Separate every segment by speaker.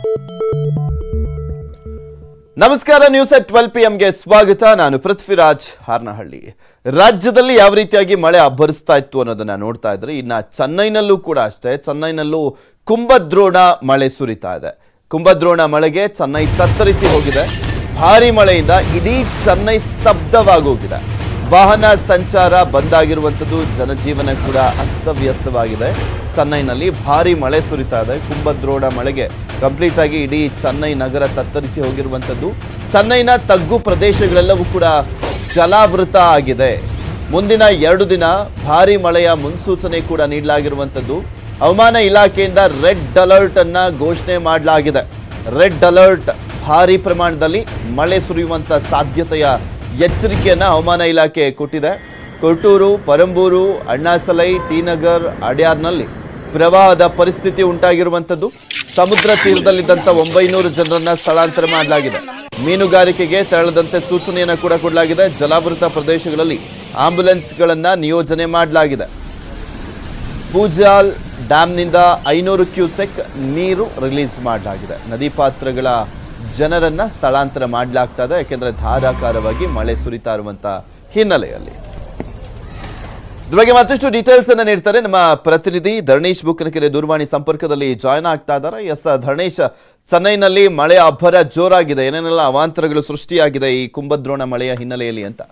Speaker 1: ನಮಸ್ಕಾರ news at twelve P ಎಂಗೆ ಸ್ವಾಗತ ನಾನು ಪೃಥ್ವಿರಾಜ್ ಹಾರ್ನಹಳ್ಳಿ ರಾಜ್ಯದಲ್ಲಿ ಯಾವ ರೀತಿಯಾಗಿ ಮಳೆ ಅಬ್ಬರಿಸ್ತಾ ಇತ್ತು ಅನ್ನೋದನ್ನ ನೋಡ್ತಾ ಇದ್ರೆ ಇನ್ನ ಚೆನ್ನೈನಲ್ಲೂ ಕೂಡ ಅಷ್ಟೇ ಚೆನ್ನೈನಲ್ಲೂ ಕುಂಭದ್ರೋಣ ಮಳೆ ಸುರಿತಾ ಇದೆ ಕುಂಭದ್ರೋಣ ಮಳೆಗೆ ಚೆನ್ನೈ ತತ್ತರಿಸಿ ಹೋಗಿದೆ ಭಾರಿ ಮಳೆಯಿಂದ ಇಡೀ ಚೆನ್ನೈ ಸ್ತಬ್ಧವಾಗೋಗಿದೆ ವಾಹನ ಸಂಚಾರ ಬಂದಾಗಿರುವಂಥದ್ದು ಜನಜೀವನ ಕೂಡ ಅಸ್ತವ್ಯಸ್ತವಾಗಿದೆ ಚೆನ್ನೈನಲ್ಲಿ ಭಾರಿ ಮಳೆ ಸುರಿತಾ ಇದೆ ಕುಂಭದ್ರೋಣ ಮಳೆಗೆ ಕಂಪ್ಲೀಟ್ ಆಗಿ ಇಡೀ ಚೆನ್ನೈ ನಗರ ತತ್ತರಿಸಿ ಹೋಗಿರುವಂಥದ್ದು ಚೆನ್ನೈನ ತಗ್ಗು ಪ್ರದೇಶಗಳೆಲ್ಲವೂ ಕೂಡ ಜಲಾವೃತ ಆಗಿದೆ ಮುಂದಿನ ಎರಡು ದಿನ ಭಾರಿ ಮಳೆಯ ಮುನ್ಸೂಚನೆ ಕೂಡ ನೀಡಲಾಗಿರುವಂಥದ್ದು ಹವಾಮಾನ ಇಲಾಖೆಯಿಂದ ರೆಡ್ ಅಲರ್ಟ್ ಅನ್ನ ಘೋಷಣೆ ಮಾಡಲಾಗಿದೆ ರೆಡ್ ಅಲರ್ಟ್ ಭಾರಿ ಪ್ರಮಾಣದಲ್ಲಿ ಮಳೆ ಸುರಿಯುವಂತ ಸಾಧ್ಯತೆಯ ಎಚ್ಚರಿಕೆಯನ್ನ ಹವಾಮಾನ ಇಲಾಖೆ ಕೊಟ್ಟಿದೆ ಕೊಟ್ಟೂರು ಪರಂಬೂರು ಅಣ್ಣಾಸಲೈ ಟಿ ನಗರ್ ಅಡ್ಯಾರ್ನಲ್ಲಿ ಪ್ರವಾಹದ ಪರಿಸ್ಥಿತಿ ಉಂಟಾಗಿರುವಂಥದ್ದು ಸಮುದ್ರ ತೀರದಲ್ಲಿದ್ದಂಥ ಒಂಬೈನೂರು ಜನರನ್ನ ಸ್ಥಳಾಂತರ ಮಾಡಲಾಗಿದೆ ಮೀನುಗಾರಿಕೆಗೆ ತೆರಳದಂತೆ ಸೂಚನೆಯನ್ನು ಕೂಡ ಕೊಡಲಾಗಿದೆ ಜಲಾವೃತ ಪ್ರದೇಶಗಳಲ್ಲಿ ಆಂಬ್ಯುಲೆನ್ಸ್ಗಳನ್ನ ನಿಯೋಜನೆ ಮಾಡಲಾಗಿದೆ ಪೂಜಾಲ್ ಡ್ಯಾಂನಿಂದ ಐನೂರು ಕ್ಯೂಸೆಕ್ ನೀರು ರಿಲೀಸ್ ಮಾಡಲಾಗಿದೆ ನದಿ ಪಾತ್ರಗಳ ಜನರನ್ನ ಸ್ಥಳಾಂತರ ಮಾಡಲಾಗ್ತಾ ಇದೆ ಯಾಕೆಂದ್ರೆ ಧಾರಾಕಾರವಾಗಿ ಮಳೆ ಸುರಿತಾ ಇರುವಂತ ಹಿನ್ನೆಲೆಯಲ್ಲಿ ಇದ್ರ ಬಗ್ಗೆ ಮತ್ತಷ್ಟು ಡೀಟೇಲ್ಸ್ ಅನ್ನ ನೀಡ್ತಾರೆ ನಮ್ಮ ಪ್ರತಿನಿಧಿ ಧರಣೇಶ್ ಬುಕ್ಕನಕೆರೆ ದೂರವಾಣಿ ಸಂಪರ್ಕದಲ್ಲಿ ಜಾಯ್ನ್ ಆಗ್ತಾ ಇದ್ದಾರೆ ಎಸ್ ಧರಣೇಶ್ ಚೆನ್ನೈನಲ್ಲಿ ಮಳೆ ಅಬ್ಬರ ಜೋರಾಗಿದೆ ಏನೇನೆಲ್ಲ ಅವಾಂತರಗಳು ಸೃಷ್ಟಿಯಾಗಿದೆ ಈ ಕುಂಭದ್ರೋಣ ಮಳೆಯ ಹಿನ್ನೆಲೆಯಲ್ಲಿ ಅಂತ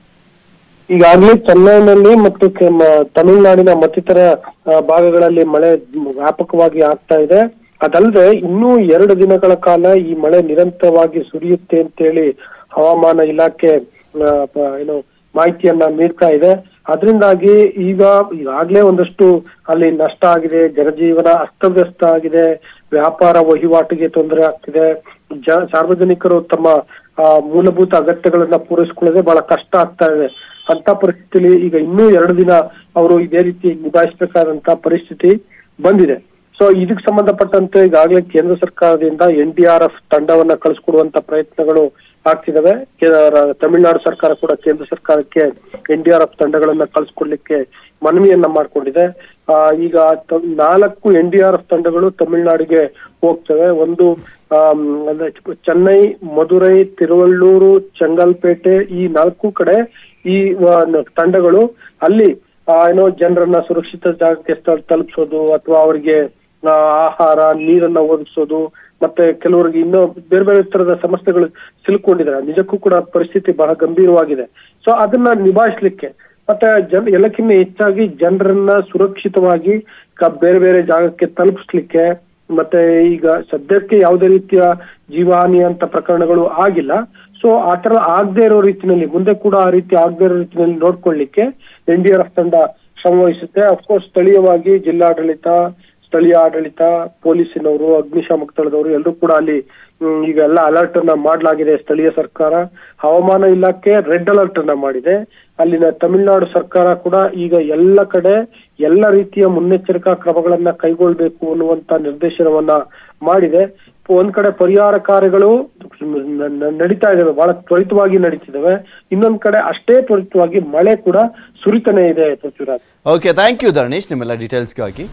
Speaker 2: ಈಗಾಗಲೇ ಚೆನ್ನೈನಲ್ಲಿ ಮತ್ತು ಕೆ- ಮ- ತಮಿಳುನಾಡಿನ ಮತ್ತಿತರ ಆ, ಭಾಗಗಳಲ್ಲಿ ಮಳೆ ವ್ಯಾಪಕವಾಗಿ ಆಗ್ತಾ ಇದೆ ಅದಲ್ಲದೆ ಇನ್ನೂ ಎರಡು ದಿನಗಳ ಕಾಲ ಈ ಮಳೆ ನಿರಂತರವಾಗಿ ಸುರಿಯುತ್ತೆ ಅಂತೇಳಿ ಹವಾಮಾನ ಇಲಾಖೆ ಆ, ಪ- ಏನು ಮಾಹಿತಿಯನ್ನ ನೀಡ್ತಾ ಇದೆ ಅದರಿಂದಾಗಿ ಈಗ ಈಗಾಗಲೇ ಒಂದಷ್ಟು ಅಲ್ಲಿ ನಷ್ಟ ಆಗಿದೆ ಜನಜೀವನ ಅಸ್ತವ್ಯಸ್ತ ಆಗಿದೆ ವ್ಯಾಪಾರ ವಹಿವಾಟಿಗೆ ತೊಂದರೆ ಆಗ್ತಿದೆ ಜ ಸಾರ್ವಜನಿಕರು ತಮ್ಮ ಆ, ಮೂಲಭೂತ ಅಗತ್ಯಗಳನ್ನ ಪೂರೈಸಿಕೊಳ್ಳದೆ ಬಹಳ ಕಷ್ಟ ಆಗ್ತಾ ಇದೆ ಅಂತ ಪರಿಸ್ಥಿತಿಲಿ ಈಗ ಇನ್ನೂ ಎರಡು ದಿನ ಅವರು ಇದೇ ರೀತಿ ನಿಭಾಯಿಸಬೇಕಾದಂತ ಪರಿಸ್ಥಿತಿ ಬಂದಿದೆ ಸೊ ಇದಕ್ಕೆ ಸಂಬಂಧಪಟ್ಟಂತೆ ಈಗಾಗಲೇ ಕೇಂದ್ರ ಸರ್ಕಾರದಿಂದ ಎನ್ ಡಿ ಆರ್ ಎಫ್ ತಂಡವನ್ನ ಕಳಿಸ್ಕೊಡುವಂತ ಪ್ರಯತ್ನಗಳು ಆಗ್ತಿದಾವೆ ಕೇ- ರ- ತಮಿಳುನಾಡು ಸರ್ಕಾರ ಕೂಡ ಕೇಂದ್ರ ಸರ್ಕಾರಕ್ಕೆ ಎನ್ ಡಿ ಆರ್ ಎಫ್ ತಂಡಗಳನ್ನ ಕಳಿಸ್ಕೊಡ್ಲಿಕ್ಕೆ ಮನವಿಯನ್ನ ಮಾಡ್ಕೊಂಡಿದೆ ಆ, ಈಗ ತ- ನಾಲ್ಕು ಎನ್ ಡಿ ಆರ್ ಎಫ್ ತಂಡಗಳು ತಮಿಳುನಾಡಿಗೆ ಹೋಗ್ತವೆ ಒಂದು ಆಮ್, ಅಂದ್ರೆ ಚೆನ್ನೈ ಮಧುರೈ ತಿರುವಳ್ಳೂರು ಚಂಗಲ್ಪೇಟೆ ಈ ನಾಲ್ಕು ಕಡೆ ಈ ಆ, ನ- ತಂಡಗಳು ಅಲ್ಲಿ ಆ, ಏನೋ ಜನರನ್ನ ಸುರಕ್ಷಿತ ಜಾಗಕ್ಕೆ ಸ್ಥಳ ತಲುಪಿಸೋದು ಅಥವಾ ಅವರಿಗೆ ಆ, ಆಹಾರ ನೀರನ್ನ ಒದಗಿಸೋದು ಮತ್ತೆ ಕೆಲವರಿಗೆ ಇನ್ನೂ ಬೇರೆ ಬೇರೆ ತರದ ಸಮಸ್ಯೆಗಳು ಸಿಲುಕೊಂಡಿದ್ದಾರೆ ನಿಜಕ್ಕೂ ಕೂಡ ಪರಿಸ್ಥಿತಿ ಬಹಳ ಗಂಭೀರವಾಗಿದೆ ಸೊ ಅದನ್ನ ನಿಭಾಯಿಸ್ಲಿಕ್ಕೆ ಮತ್ತೆ ಜನ ಎಲ್ಲಕ್ಕಿಂತ ಹೆಚ್ಚಾಗಿ ಜನರನ್ನ ಸುರಕ್ಷಿತವಾಗಿ ಕ- ಬೇರೆ ಬೇರೆ ಜಾಗಕ್ಕೆ ತಲುಪಿಸ್ಲಿಕ್ಕೆ ಮತ್ತೆ ಈಗ ಸದ್ಯಕ್ಕೆ ಯಾವುದೇ ರೀತಿಯ ಜೀವಹಾನಿ ಅಂತ ಪ್ರಕರಣಗಳು ಆಗಿಲ್ಲ ಸೊ ಆ ತರ ಆಗದೆ ಇರೋ ರೀತಿನಲ್ಲಿ ಮುಂದೆ ಕೂಡ ಆ ರೀತಿ ಆಗದೆ ಇರೋ ರೀತಿನಲ್ಲಿ ನೋಡ್ಕೊಳ್ಳಿಕ್ಕೆ ಎನ್ ಡಿ ಆರ್ ಎಫ್ ತಂಡ ಶ್ರಮವಹಿಸುತ್ತೆ ಅಫ್ಕೋರ್ಸ್ ಸ್ಥಳೀಯವಾಗಿ ಜಿಲ್ಲಾಡಳಿತ ಸ್ಥಳೀಯ ಆಡಳಿತ ಪೊಲೀಸಿನವರು ಅಗ್ನಿಶಾಮಕ ದಳದವರು ಎಲ್ಲರೂ ಕೂಡ ಅಲ್ಲಿ ಹ್ಮ್, ಈಗ ಎಲ್ಲ ಅಲರ್ಟ್ ಅನ್ನ ಮಾಡಲಾಗಿದೆ ಸ್ಥಳೀಯ ಸರ್ಕಾರ ಹವಾಮಾನ ಇಲಾಖೆ ರೆಡ್ ಅಲರ್ಟ್ ಅನ್ನ ಮಾಡಿದೆ ಅಲ್ಲಿನ ತಮಿಳುನಾಡು ಸರ್ಕಾರ ಕೂಡ ಈಗ ಎಲ್ಲ ಕಡೆ ಎಲ್ಲ ರೀತಿಯ ಮುನ್ನೆಚ್ಚರಿಕಾ ಕ್ರಮಗಳನ್ನ ಕೈಗೊಳ್ಬೇಕು ಅನ್ನುವಂತ ನಿರ್ದೇಶನವನ್ನ ಮಾಡಿದೆ ಒಂದ್ ಕಡೆ ಪರಿಹಾರ ಕಾರ್ಯಗಳು ನ- ನ- ನಡೀತಾ ಇದಾವೆ ಬಹಳ ತ್ವರಿತವಾಗಿ ನಡೀತಿದಾವೆ ಇನ್ನೊಂದ್ ಕಡೆ ಅಷ್ಟೇ ತ್ವರಿತವಾಗಿ ಮಳೆ ಕೂಡ ಸುರಿತಾನೆ ಇದೆ Prithviraj
Speaker 1: okay thank you Dharanesh ನಿಮ್ಮೆಲ್ಲ ಡೀಟೇಲ್ಸ್ಗಾಗಿ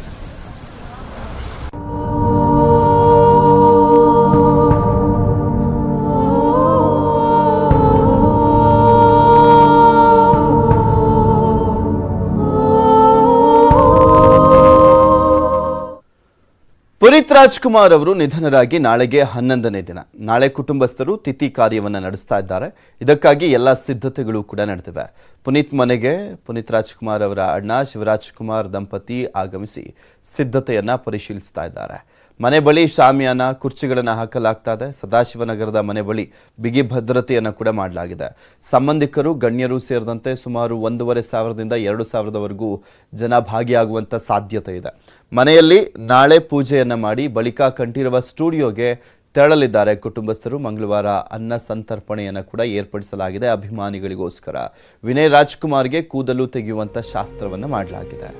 Speaker 1: ಪುನೀತ್ ರಾಜ್ಕುಮಾರ್ ಅವರು ನಿಧನರಾಗಿ ನಾಳೆಗೆ ಹನ್ನೊಂದನೇ ದಿನ ನಾಳೆ ಕುಟುಂಬಸ್ಥರು ತಿಥಿ ಕಾರ್ಯವನ್ನು ನಡೆಸ್ತಾ ಇದ್ದಾರೆ ಇದಕ್ಕಾಗಿ ಎಲ್ಲ ಸಿದ್ಧತೆಗಳು ಕೂಡ ನಡೆದಿವೆ ಪುನೀತ್ ಮನೆಗೆ ಪುನೀತ್ ರಾಜ್ಕುಮಾರ್ ಅವರ ಅಣ್ಣ ಶಿವರಾಜ್ ಕುಮಾರ್ ದಂಪತಿ ಆಗಮಿಸಿ ಸಿದ್ಧತೆಯನ್ನ ಪರಿಶೀಲಿಸ್ತಾ ಇದ್ದಾರೆ ಮನೆ ಬಳಿ ಶಾಮಿಯಾನ ಕುರ್ಚಿಗಳನ್ನು ಹಾಕಲಾಗ್ತಾ ಇದೆ ಸದಾಶಿವನಗರದ ಮನೆ ಬಳಿ ಬಿಗಿ ಭದ್ರತೆಯನ್ನು ಕೂಡ ಮಾಡಲಾಗಿದೆ ಸಂಬಂಧಿಕರು ಗಣ್ಯರು ಸೇರಿದಂತೆ ಸುಮಾರು ಒಂದೂವರೆ ಸಾವಿರದಿಂದ ಎರಡು ಸಾವಿರದವರೆಗೂ ಜನ ಭಾಗಿಯಾಗುವಂತ ಸಾಧ್ಯತೆ ಇದೆ ಮನೆಯಲ್ಲಿ ನಾಳೆ ಪೂಜೆಯನ್ನ ಮಾಡಿ ಬಳಿಕ ಕಂಠೀರವ ಸ್ಟುಡಿಯೋಗೆ ತೆರಳಲಿದ್ದಾರೆ ಕುಟುಂಬಸ್ಥರು ಮಂಗಳವಾರ ಅನ್ನ ಸಂತರ್ಪಣೆಯನ್ನು ಕೂಡ ಏರ್ಪಡಿಸಲಾಗಿದೆ ಅಭಿಮಾನಿಗಳಿಗೋಸ್ಕರ ವಿನಯ್ ರಾಜ್ಕುಮಾರ್ಗೆ ಕೂದಲು ತೆಗೆಯುವಂತ ಶಾಸ್ತ್ರವನ್ನು ಮಾಡಲಾಗಿದೆ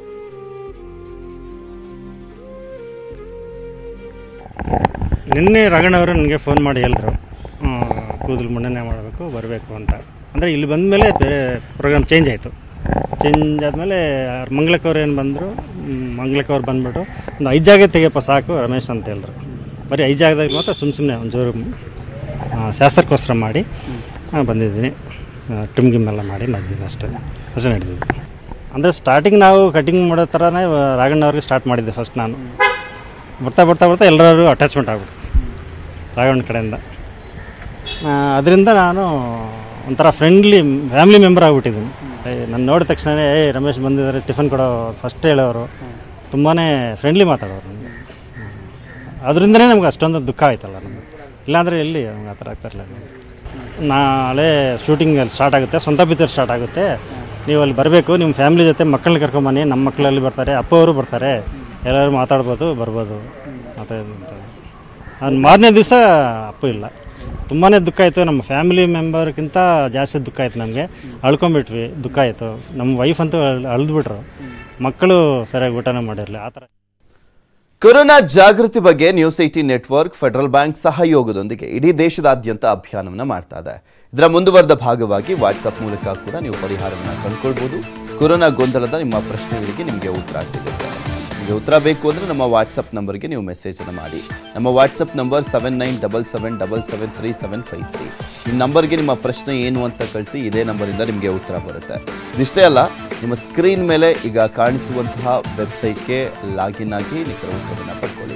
Speaker 3: ನಿನ್ನೆ ರಗಣವರು ನನಗೆ ಫೋನ್ ಮಾಡಿ ಹೇಳಿದ್ರು ಕೂದಲು ಮುಂಡನೆ ಮಾಡಬೇಕು ಬರಬೇಕು ಅಂತ ಅಂದರೆ ಇಲ್ಲಿ ಬಂದ ಮೇಲೆ ಬೇರೆ ಪ್ರೋಗ್ರಾಮ್ ಚೇಂಜ್ ಆಯಿತು ಚೇಂಜ್ ಆದಮೇಲೆ ಮಂಗಳಕ್ಕವ್ರು ಏನು ಬಂದರು ಮಂಗಳಕ್ಕವ್ರು ಬಂದ್ಬಿಟ್ಟು ಒಂದು ಐದು ಜಾಗ ತೆಗಿಯಪ್ಪ ಸಾಕು ರಮೇಶ್ ಅಂತ ಹೇಳಿದ್ರು ಬರೀ ಐದು ಜಾಗದಾಗ ಮಾತ್ರ ಸುಮ್ಮ ಸುಮ್ಮನೆ ಒಂಚೂರು ಆ, ಶಾಸ್ತ್ರಕ್ಕೋಸ್ಕರ ಮಾಡಿ ಆ, ಬಂದಿದ್ದೀನಿ ಟಿಮ್ ಗಿಮ್ ಎಲ್ಲ ಮಾಡಿ ಮಾಡಿದ್ದೀನಿ ಅಷ್ಟೇ ಅಷ್ಟೇ ನಡೆದಿದ್ದು ಅಂದರೆ ಸ್ಟಾರ್ಟಿಂಗ್ ನಾವು ಕಟಿಂಗ್ ಮಾಡೋ ಥರನೇ ರಾಘಣ್ಣವ್ರಿಗೆ ಸ್ಟಾರ್ಟ್ ಮಾಡಿದ್ದೆ ಫಸ್ಟ್ ನಾನು ಬರ್ತಾ ಬರ್ತಾ ಬರ್ತಾ ಎಲ್ಲರೂ ಅಟ್ಯಾಚ್ಮೆಂಟ್ ಆಗ್ಬಿಡ್ತು ರಾಘವಣ್ಣ ಕಡೆಯಿಂದ ಅದರಿಂದ ನಾನು ಒಂಥರ ಫ್ರೆಂಡ್ಲಿ ಫ್ಯಾಮಿಲಿ ಮೆಂಬರ್ ಆಗಿಬಿಟ್ಟಿದ್ದೀನಿ ನಾನು ನೋಡಿದ ತಕ್ಷಣವೇ ಏ ರಮೇಶ್ ಬಂದಿದ್ದಾರೆ ಟಿಫನ್ ಕೊಡೋ ಫಸ್ಟ್ ಹೇಳೋರು ತುಂಬಾ ಫ್ರೆಂಡ್ಲಿ ಮಾತಾಡೋರು ನಮಗೆ ಅದರಿಂದನೇ ನಮ್ಗೆ ಅಷ್ಟೊಂದು ದುಃಖ ಆಯ್ತಲ್ಲ ನಮಗೆ ಇಲ್ಲಾಂದರೆ ಎಲ್ಲಿ ನಮ್ಗೆ ಆ ಥರ ಆಗ್ತಾಯಿರಲಿಲ್ಲ ನಾಳೆ ಶೂಟಿಂಗ್ ಅಲ್ಲಿ ಸ್ಟಾರ್ಟ್ ಆಗುತ್ತೆ ಸ್ವಂತ ಪಿಕ್ಚರ್ ಸ್ಟಾರ್ಟ್ ಆಗುತ್ತೆ ನೀವು ಅಲ್ಲಿ ಬರಬೇಕು ನಿಮ್ಮ ಫ್ಯಾಮಿಲಿ ಜೊತೆ ಮಕ್ಕಳನ್ನ ಕರ್ಕೊಂಬನ್ನಿ ನಮ್ಮ ಮಕ್ಕಳಲ್ಲಿ ಬರ್ತಾರೆ ಅಪ್ಪ ಅವರು ಬರ್ತಾರೆ ಎಲ್ಲರೂ ಮಾತಾಡ್ಬೋದು ಬರ್ಬೋದು ಮತ್ತು ಅದು ಮಾರನೇ ದಿವಸ ಅಪ್ಪು ಇಲ್ಲ ತುಂಬಾ ದುಃಖ ಆಯಿತು ನಮ್ಮ ಫ್ಯಾಮಿಲಿ ಮೆಂಬರ್ಗಿಂತ ಜಾಸ್ತಿ ದುಃಖ ಆಯಿತು ನಮಗೆ ಅಳ್ಕೊಂಬಿಟ್ವಿ ದುಃಖ ಆಯಿತು ನಮ್ಮ ವೈಫ್ ಅಂತೂ ಅಳ್ದುಬಿಟ್ರು ಮಕ್ಕಳು ಸರಿಯಾಗಿ ಊಟನೇ ಮಾಡಿರಲಿ ಆ ಥರ
Speaker 1: ಕೊರೋನಾ ಜಾಗೃತಿ ಬಗ್ಗೆ news eighteen network federal bank ಸಹಯೋಗದೊಂದಿಗೆ ಇಡೀ ದೇಶದಾದ್ಯಂತ ಅಭಿಯಾನವನ್ನ ಮಾಡ್ತಾ ಇದೆ ಇದರ ಮುಂದುವರೆದ ಭಾಗವಾಗಿ ವಾಟ್ಸ್ಆಪ್ ಮೂಲಕ ಕೂಡ ನೀವು ಪರಿಹಾರವನ್ನ ಕಂಡುಕೊಳ್ಬಹುದು ಕೊರೋನಾ ಗೊಂದಲದ ನಿಮ್ಮ ಪ್ರಶ್ನೆಗಳಿಗೆ ನಿಮಗೆ ಉತ್ತರ ಸಿಗುತ್ತೆ ನಿಮಗೆ ಉತ್ತರ ಬೇಕು ಅಂದ್ರೆ ನಮ್ಮ ವಾಟ್ಸಪ್ ನಂಬರ್ಗೆ ನೀವು ಮೆಸೇಜ್ ಅನ್ನು ಮಾಡಿ ನಮ್ಮ WhatsApp number seven nine double seven double seven three seven five three ಈ ನಂಬರ್ಗೆ ನಿಮ್ಮ ಪ್ರಶ್ನೆ ಏನು ಅಂತ ಕಳಿಸಿ ಇದೇ ನಂಬರಿಂದ ನಿಮಗೆ ಉತ್ತರ ಬರುತ್ತೆ ಇದಿಷ್ಟೇ ಅಲ್ಲ ನಿಮ್ಮ ಸ್ಕ್ರೀನ್ ಮೇಲೆ ಈಗ ಕಾಣಿಸುವಂತಹ ವೆಬ್ಸೈಟ್ಗೆ ಲಾಗಿನ್ ಆಗಿ ನಿಖರ ಉತ್ತರವನ್ನು ಪಡ್ಕೊಳ್ಳಿ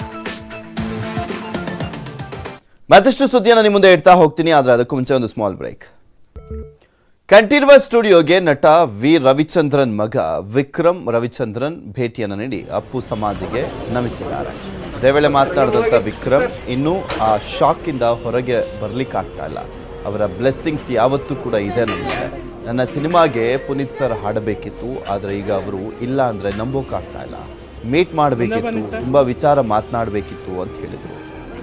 Speaker 1: ಮತ್ತಷ್ಟು ಸುದ್ದಿಯನ್ನು ನಿಮ್ಮ ಮುಂದೆ ಇಡ್ತಾ ಹೋಗ್ತೀನಿ ಆದ್ರೆ ಅದಕ್ಕೂ ಮುಂಚೆ ಒಂದು ಸ್ಮಾಲ್ ಬ್ರೇಕ್ ಕಂಠೀರವ ಸ್ಟುಡಿಯೋಗೆ ನಟ ವಿ ರವಿಚಂದ್ರನ್ ಮಗ ವಿಕ್ರಮ್ ರವಿಚಂದ್ರನ್ ಭೇಟಿಯನ್ನು ನೀಡಿ ಅಪ್ಪು ಸಮಾಧಿಗೆ ನಮಿಸಿದ್ದಾರೆ ಇದೇ ವೇಳೆ ಮಾತನಾಡಿದಂಥ ವಿಕ್ರಮ್ ಇನ್ನೂ ಆ ಶಾಕಿಂದ ಹೊರಗೆ ಬರ್ಲಿಕ್ಕಾಗ್ತಾ ಇಲ್ಲ ಅವರ ಬ್ಲೆಸ್ಸಿಂಗ್ಸ್ ಯಾವತ್ತೂ ಕೂಡ ಇದೆ ನಮಗೆ ನನ್ನ ಸಿನಿಮಾಗೆ ಪುನೀತ್ ಸರ್ ಹಾಡಬೇಕಿತ್ತು ಆದರೆ ಈಗ ಅವರು ಇಲ್ಲ ಅಂದರೆ ನಂಬೋಕ್ಕಾಗ್ತಾ ಇಲ್ಲ ಮೀಟ್ ಮಾಡಬೇಕಿತ್ತು ತುಂಬ ವಿಚಾರ ಮಾತನಾಡಬೇಕಿತ್ತು ಅಂತ ಹೇಳಿದರು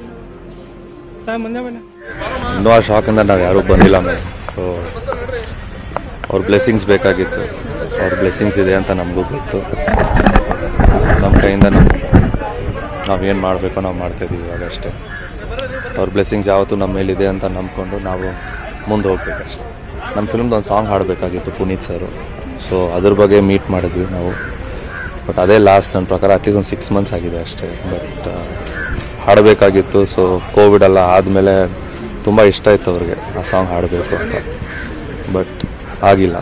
Speaker 4: ಇನ್ನೂ ಆ ಶಾಕಿಂದ ನಾವು ಯಾರೂ ಬಂದಿಲ್ಲ ಮೇಡಮ್ ಸೊ ಅವ್ರ ಬ್ಲೆಸ್ಸಿಂಗ್ಸ್ ಬೇಕಾಗಿತ್ತು ಅವ್ರ ಬ್ಲೆಸ್ಸಿಂಗ್ಸ್ ಇದೆ ಅಂತ ನಮಗೂ ಗೊತ್ತು ನಮ್ಮ ಕೈಯಿಂದ ನಮ್ಮ ನಾವೇನು ಮಾಡಬೇಕೋ ನಾವು ಮಾಡ್ತಾಯಿದ್ದೀವಿ ಇವಾಗ ಅಷ್ಟೇ ಅವ್ರ ಬ್ಲೆಸ್ಸಿಂಗ್ಸ್ ಯಾವತ್ತೂ ನಮ್ಮ ಮೇಲಿದೆ ಅಂತ ನಂಬ್ಕೊಂಡು ನಾವು ಮುಂದೆ ಹೋಗ್ಬೇಕಷ್ಟೆ ನಮ್ಮ ಫಿಲ್ಮ್ದು ಒಂದು ಸಾಂಗ್ ಹಾಡಬೇಕಾಗಿತ್ತು ಪುನೀತ್ ಸರು ಸೊ ಅದ್ರ ಬಗ್ಗೆ ಮೀಟ್ ಮಾಡಿದ್ವಿ ನಾವು ಬಟ್ ಅದೇ ಲಾಸ್ಟ್ ನನ್ನ ಪ್ರಕಾರ ಅಟ್ಲೀಸ್ಟ್ ಒಂದು ಸಿಕ್ಸ್ ಮಂತ್ಸ್ ಆಗಿದೆ ಅಷ್ಟೇ ಬಟ್ ಹಾಡಬೇಕಾಗಿತ್ತು ಸೊ ಕೋವಿಡ್ ಎಲ್ಲ ಆದಮೇಲೆ ತುಂಬ ಇಷ್ಟ ಇತ್ತು ಅವ್ರಿಗೆ ಆ ಸಾಂಗ್ ಹಾಡಬೇಕು ಅಂತ ಬಟ್ ಆಗಿಲ್ಲ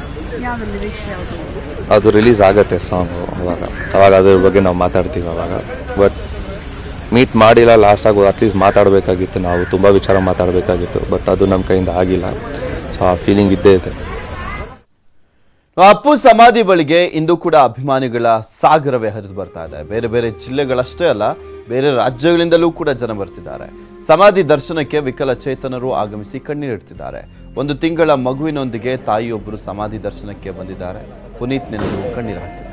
Speaker 4: ಅದು ರಿಲೀಸ್ ಆಗುತ್ತೆ ಸಾಂಗು ಅವಾಗ ಅವಾಗ ಅದ್ರ ಬಗ್ಗೆ ನಾವು ಮಾತಾಡ್ತೀವಿ ಅವಾಗ ಬಟ್ ಮೀಟ್ ಮಾಡಿಲ್ಲ ಲಾಸ್ಟ್ ಆಗೋದು ಅಟ್ಲೀಸ್ಟ್ ಮಾತಾಡಬೇಕಾಗಿತ್ತು ನಾವು ತುಂಬ ವಿಚಾರ ಮಾತಾಡಬೇಕಾಗಿತ್ತು ಬಟ್ ಅದು ನಮ್ಮ ಕೈಯಿಂದ ಆಗಿಲ್ಲ ಸೊ ಆ ಫೀಲಿಂಗ್ ಇದ್ದೇ ಇದೆ
Speaker 1: ಅಪ್ಪು ಸಮಾಧಿ ಬಳಿಗೆ ಇಂದು ಕೂಡ ಅಭಿಮಾನಿಗಳ ಸಾಗರವೇ ಹರಿದು ಬರ್ತಾ ಇದೆ ಬೇರೆ ಬೇರೆ ಜಿಲ್ಲೆಗಳಷ್ಟೇ ಅಲ್ಲ ಬೇರೆ ರಾಜ್ಯಗಳಿಂದಲೂ ಕೂಡ ಜನ ಬರ್ತಿದ್ದಾರೆ ಸಮಾಧಿ ದರ್ಶನಕ್ಕೆ ವಿಕಲಚೇತನರು ಆಗಮಿಸಿ ಕಣ್ಣೀರಿಡ್ತಿದ್ದಾರೆ ಒಂದು ತಿಂಗಳ ಮಗುವಿನೊಂದಿಗೆ ತಾಯಿಯೊಬ್ಬರು ಸಮಾಧಿ ದರ್ಶನಕ್ಕೆ ಬಂದಿದ್ದಾರೆ ಪುನೀತ್ ನೆನೆದು ಕಣ್ಣೀರು ಹಾಕ್ತಿದ್ದಾರೆ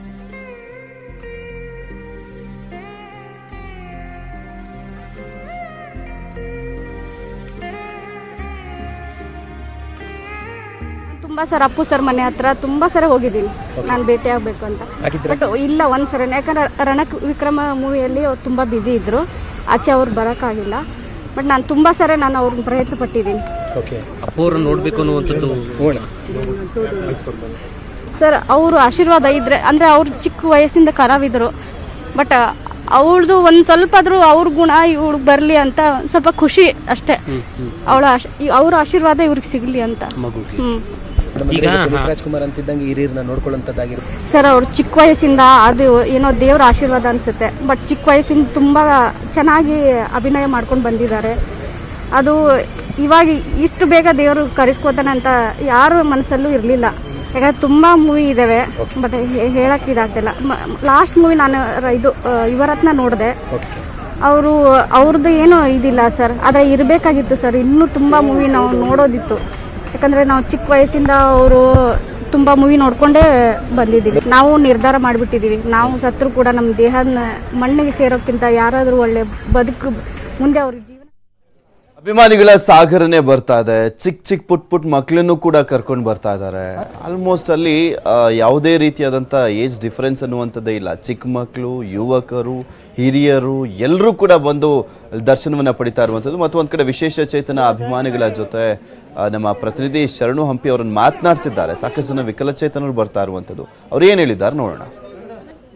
Speaker 5: ತುಂಬಾ ಸರ್ ಅಪ್ಪು ಸರ್ ಮನೆ ಹತ್ರ ತುಂಬಾ ಸಲ ಹೋಗಿದ್ದೀನಿ ನಾನು ಭೇಟಿ ಆಗ್ಬೇಕು ಅಂತ ಬಟ್ ಇಲ್ಲ ಒಂದ್ ಸರಿ ಯಾಕಂದ್ರೆ ರಣಕ್ ವಿಕ್ರಮ ಮೂವಿಯಲ್ಲಿ ಅವ್ರು ತುಂಬಾ ಬ್ಯುಸಿ ಇದ್ರು ಆಚೆ ಅವ್ರು ಬರೋಕ್ಕಾಗಿಲ್ಲ ಬಟ್ ನಾನು ತುಂಬಾ ಸರಿ ನಾನು ಅವ್ರನ್ನ ಪ್ರಯತ್ನ ಪಟ್ಟಿದ್ದೀನಿ
Speaker 6: ಅಪ್ಪವ್ರನ್ನ ನೋಡ್ಬೇಕು ಅನ್ನುವಂಥದ್ದು
Speaker 5: ಸರ್ ಅವರು ಆಶೀರ್ವಾದ ಇದ್ರೆ ಅಂದ್ರೆ ಅವ್ರು ಚಿಕ್ಕ ವಯಸ್ಸಿಂದ ಕಲಾವಿದರು ಬಟ್ ಅವಳದು ಒಂದ್ ಸ್ವಲ್ಪ ಆದ್ರೂ ಅವ್ರ ಗುಣ ಇವ್ಳಿಗೆ ಬರ್ಲಿ ಅಂತ ಸ್ವಲ್ಪ ಖುಷಿ ಅಷ್ಟೇ ಅವಳ ಅವ್ರ ಆಶೀರ್ವಾದ ಇವ್ರಿಗೆ ಸಿಗ್ಲಿ ಅಂತ
Speaker 6: ಮಗುಗೆ
Speaker 5: ಹ್ಮ್
Speaker 6: ಈಗ
Speaker 7: ರಾಜ್ಕುಮಾರ್ ಅಂತಿದ್ದಂಗೆ ಹಿರಿಯರನ್ನ ನೋಡ್ಕೊಳ್ಳೋಂಥದ್ದಾಗಿರ್ಬೋದು
Speaker 5: ಸರ್ ಅವ್ರು ಚಿಕ್ಕ ವಯಸ್ಸಿಂದ ಅದು ಏನೋ ದೇವ್ರ ಆಶೀರ್ವಾದ ಅನ್ಸುತ್ತೆ ಬಟ್ ಚಿಕ್ಕ ವಯಸ್ಸಿಂದ ತುಂಬಾ ಚೆನ್ನಾಗಿ ಅಭಿನಯ ಮಾಡ್ಕೊಂಡು ಬಂದಿದ್ದಾರೆ ಅದು ಇವಾಗ ಇಷ್ಟು ಬೇಗ ದೇವರು ಕರೆಸ್ಕೋತಾನೆ ಅಂತ ಯಾರ ಮನಸ್ಸಲ್ಲೂ ಇರಲಿಲ್ಲ ಯಾಕಂದ್ರೆ ತುಂಬಾ ಮೂವಿ ಇದಾವೆ ಬಟ್ ಹೇಳಕ್ ಇದಾಗ್ತಿಲ್ಲ ಲಾಸ್ಟ್ ಮೂವಿ ನಾನು ರ- ಇದು ಆ, ಯುವರತ್ನ ನೋಡಿದೆ ಅವರು ಅವ್ರದ್ದು ಏನು ಇದಿಲ್ಲ ಸರ್ ಆದ್ರೆ ಇರಬೇಕಾಗಿತ್ತು ಸರ್ ಇನ್ನೂ ತುಂಬಾ ಮೂವಿ ನಾವು ನೋಡೋದಿತ್ತು ಯಾಕಂದ್ರೆ ನಾವು ಚಿಕ್ಕ ವಯಸ್ಸಿಂದ ಅವರು ತುಂಬಾ ಮೂವಿ ನೋಡ್ಕೊಂಡೇ ಬಂದಿದ್ದೀವಿ ನಾವು ನಿರ್ಧಾರ ಮಾಡಿಬಿಟ್ಟಿದ್ದೀವಿ ನಾವು ಸತ್ರು ಕೂಡ ನಮ್ಮ ದೇಹನ ಮಣ್ಣಿಗೆ ಸೇರೋಕ್ಕಿಂತ ಯಾರಾದರೂ ಒಳ್ಳೆ ಬದುಕು ಮುಂದೆ ಅವ್ರ ಜೀವನ
Speaker 1: ಅಭಿಮಾನಿಗಳ ಸಾಗರನೇ ಬರ್ತಾ ಇದೆ ಚಿಕ್ಕ ಚಿಕ್ಕ ಪುಟ್ ಪುಟ್ ಮಕ್ಕಳನ್ನು ಕೂಡ ಕರ್ಕೊಂಡು ಬರ್ತಾ ಇದ್ದಾರೆ ಆಲ್ಮೋಸ್ಟ್ ಅಲ್ಲಿ ಆ, ಯಾವುದೇ ರೀತಿಯಾದಂಥ ಏಜ್ ಡಿಫರೆನ್ಸ್ ಅನ್ನುವಂಥದ್ದೇ ಇಲ್ಲ ಚಿಕ್ಕ ಮಕ್ಕಳು ಯುವಕರು ಹಿರಿಯರು ಎಲ್ಲರೂ ಕೂಡ ಬಂದು ದರ್ಶನವನ್ನ ಪಡಿತಾ ಇರುವಂಥದ್ದು ಮತ್ತು ಒಂದು ಕಡೆ ವಿಶೇಷ ಚೇತನ ಅಭಿಮಾನಿಗಳ ಜೊತೆ ಆ, ನಮ್ಮ ಪ್ರತಿನಿಧಿ ಶರಣು ಹಂಪಿ ಅವರನ್ನು ಮಾತನಾಡಿಸಿದ್ದಾರೆ ಸಾಕಷ್ಟು ಜನ ವಿಕಲಚೇತನರು ಬರ್ತಾ ಇರುವಂಥದ್ದು ಅವ್ರು ಏನು ಹೇಳಿದ್ದಾರೆ ನೋಡೋಣ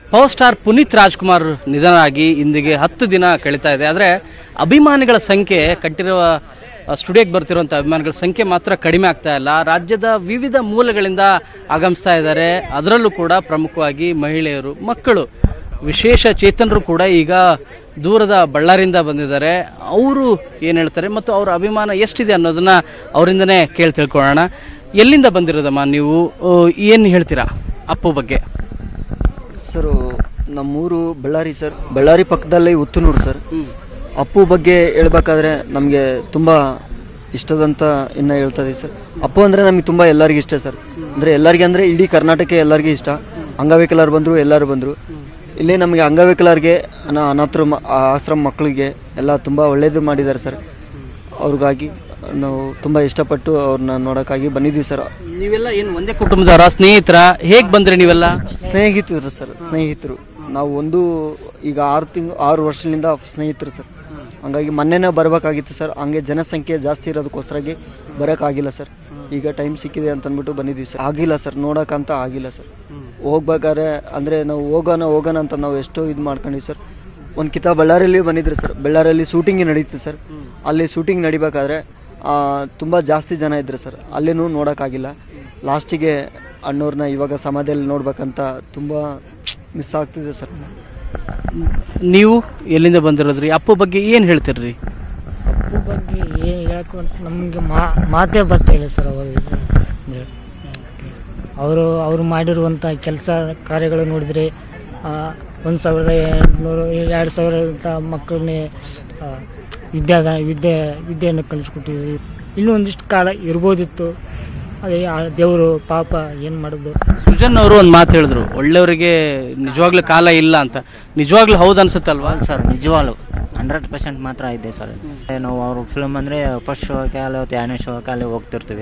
Speaker 6: ಪವರ್ ಸ್ಟಾರ್ ಪುನೀತ್ ರಾಜ್ಕುಮಾರ್ ನಿಧನರಾಗಿ ಇಂದಿಗೆ ಹತ್ತು ದಿನ ಕಳೀತಾ ಇದೆ ಆದರೆ ಅಭಿಮಾನಿಗಳ ಸಂಖ್ಯೆ ಕಟ್ಟಿರುವ ಸ್ಟುಡಿಯೋಗೆ ಬರ್ತಿರುವಂಥ ಅಭಿಮಾನಿಗಳ ಸಂಖ್ಯೆ ಮಾತ್ರ ಕಡಿಮೆ ಆಗ್ತಾ ಇಲ್ಲ ರಾಜ್ಯದ ವಿವಿಧ ಮೂಲಗಳಿಂದ ಆಗಮಿಸ್ತಾ ಇದ್ದಾರೆ ಅದರಲ್ಲೂ ಕೂಡ ಪ್ರಮುಖವಾಗಿ ಮಹಿಳೆಯರು ಮಕ್ಕಳು ವಿಶೇಷ ಚೇತನರು ಕೂಡ ಈಗ ದೂರದ ಬಳ್ಳಾರಿಯಿಂದ ಬಂದಿದ್ದಾರೆ ಅವರು ಏನು ಹೇಳ್ತಾರೆ ಮತ್ತು ಅವರ ಅಭಿಮಾನ ಎಷ್ಟಿದೆ ಅನ್ನೋದನ್ನ ಅವರಿಂದನೇ ಕೇಳಿ ತಿಳ್ಕೊಳ್ಳೋಣ ಎಲ್ಲಿಂದ ಬಂದಿರೋದಮ್ಮ ನೀವು ಏನು ಹೇಳ್ತೀರಾ ಅಪ್ಪು ಬಗ್ಗೆ
Speaker 8: ಸರ್ ನಮ್ಮೂರು ಬಳ್ಳಾರಿ ಸರ್ ಬಳ್ಳಾರಿ ಪಕ್ಕದಲ್ಲಿ ಉತ್ತನೂರು ಸರ್ ಅಪ್ಪು ಬಗ್ಗೆ ಹೇಳ್ಬೇಕಾದ್ರೆ ನಮಗೆ ತುಂಬ ಇಷ್ಟದಂತ ಇನ್ನು ಹೇಳ್ತಾ ಇದೀವಿ ಸರ್ ಅಪ್ಪು ಅಂದರೆ ನಮಗೆ ತುಂಬ ಎಲ್ಲರಿಗೂ ಇಷ್ಟ ಸರ್ ಅಂದರೆ ಎಲ್ಲರಿಗೆ ಅಂದರೆ ಇಡೀ ಕರ್ನಾಟಕ ಎಲ್ಲರಿಗೂ ಇಷ್ಟ ಅಂಗವಿಕಲರು ಬಂದರು ಎಲ್ಲರೂ ಬಂದರು ಇಲ್ಲಿ ನಮಗೆ ಅಂಗವಿಕಲರಿಗೆ ಅನ ಅನಾಥರು ಮ- ಆ ಆಶ್ರಮ ಮಕ್ಕಳಿಗೆ ಎಲ್ಲ ತುಂಬ ಒಳ್ಳೆಯದು ಮಾಡಿದ್ದಾರೆ ಸರ್ ಅವ್ರಿಗಾಗಿ ನಾವು ತುಂಬ ಇಷ್ಟಪಟ್ಟು ಅವ್ರನ್ನ ನೋಡೋಕ್ಕಾಗಿ ಬಂದಿದ್ದೀವಿ ಸರ್
Speaker 6: ನೀವೆಲ್ಲ ಏನು ಒಂದೇ ಕುಟುಂಬದವರ ಸ್ನೇಹಿತರ ಹೇಗೆ ಬಂದ್ರಿ ನೀವೆಲ್ಲ
Speaker 8: ಸ್ನೇಹಿತರು ಸರ್ ಸ್ನೇಹಿತರು ನಾವು ಒಂದು ಈಗ ಆರು ತಿಂಗ್ ಆರು ವರ್ಷದಿಂದ ಸ್ನೇಹಿತರು ಸರ್ ಹಂಗಾಗಿ ಮೊನ್ನೆನೇ ಬರಬೇಕಾಗಿತ್ತು ಸರ್ ಹಂಗೆ ಜನಸಂಖ್ಯೆ ಜಾಸ್ತಿ ಇರೋದಕ್ಕೋಸ್ಕರಾಗಿ ಬರೋಕ್ಕಾಗಿಲ್ಲ ಸರ್ ಈಗ ಟೈಮ್ ಸಿಕ್ಕಿದೆ ಅಂತ ಅಂದ್ಬಿಟ್ಟು ಬಂದಿದ್ದೀವಿ ಸರ್ ಆಗಿಲ್ಲ ಸರ್ ನೋಡೋಕ್ಕಂತ ಆಗಿಲ್ಲ ಸರ್ ಹೋಗ್ಬೇಕಾದ್ರೆ ಅಂದರೆ ನಾವು ಹೋಗೋಣ ಹೋಗೋಣ ಅಂತ ನಾವು ಎಷ್ಟೋ ಇದು ಮಾಡ್ಕೊಂಡಿವಿ ಸರ್ ಒಂದು ಕಿತ ಬಳ್ಳಾರಿಯಲ್ಲಿ ಬಂದಿದ್ರು ಸರ್ ಬಳ್ಳಾರಿಯಲ್ಲಿ ಶೂಟಿಂಗ್ ನಡೀತು ಸರ್ ಅಲ್ಲಿ ಶೂಟಿಂಗ್ ನಡಿಬೇಕಾದ್ರೆ ತುಂಬ ಜಾಸ್ತಿ ಜನ ಇದ್ರು ಸರ್ ಅಲ್ಲಿನೂ ನೋಡೋಕ್ಕಾಗಿಲ್ಲ ಲಾಸ್ಟಿಗೆ ಅಣ್ಣವ್ರನ್ನ ಇವಾಗ ಸಮಾಧಿಯಲ್ಲಿ ನೋಡ್ಬೇಕಂತ ತುಂಬ ಮಿಸ್ ಆಗ್ತಿದೆ ಸರ್
Speaker 6: ನೀವು ಎಲ್ಲಿಂದ ಬಂದಿರೋದ್ರಿ ಅಪ್ಪು ಬಗ್ಗೆ ಏನು ಹೇಳ್ತೀರಿ
Speaker 9: ಅಪ್ಪು ಬಗ್ಗೆ ಏನು ಹೇಳಕ್ಕೆ ನಮಗೆ ಮಾ ಮಾತೇ ಬರ್ತಾ ಇಲ್ಲ ಸರ್ ಅವರು ಅಂದರೆ ಅವರು ಅವರು ಮಾಡಿರುವಂಥ ಕೆಲಸ ಕಾರ್ಯಗಳು ನೋಡಿದರೆ ಒಂದು ಸಾವಿರದ ಎಂಟುನೂರು ಎರಡು ಸಾವಿರದ ಮಕ್ಕಳನ್ನೇ ಆ, ವಿದ್ಯಾದಾನ ವಿದ್ಯೆ ವಿದ್ಯೆಯನ್ನು ಕಲಿಸ್ಕೊಟ್ಟಿದ್ವಿ ಇನ್ನೂ ಒಂದಿಷ್ಟು ಕಾಲ ಇರ್ಬೋದಿತ್ತು ಅದೇ ಆ ದೇವರು ಪಾಪ ಏನು ಮಾಡೋದು
Speaker 6: ಸೃಜನ್ ಅವರು ಒಂದು ಮಾತು ಹೇಳಿದ್ರು ಒಳ್ಳೆಯವರಿಗೆ ನಿಜವಾಗ್ಲೂ ಕಾಲ ಇಲ್ಲ ಅಂತ ನಿಜವಾಗ್ಲೂ ಹೌದು ಅನ್ಸುತ್ತಲ್ವಾ
Speaker 10: ಸರ್ ನಿಜವಾಗ್ಲು ಹಂಡ್ರೆಡ್ ಪರ್ಸೆಂಟ್ ಮಾತ್ರ ಇದೆ ಸರ್ ನಾವು ಅವ್ರ ಫಿಲ್ಮ್ ಅಂದರೆ ಫಸ್ಟ್ ಶೋಕ್ಕೆ ಅಲ್ಲಿ ಹೊತ್ತು ಎರಡನೇ ಶೋಕ್ಕೆ ಅಲ್ಲಿ ಹೋಗ್ತಿರ್ತೀವಿ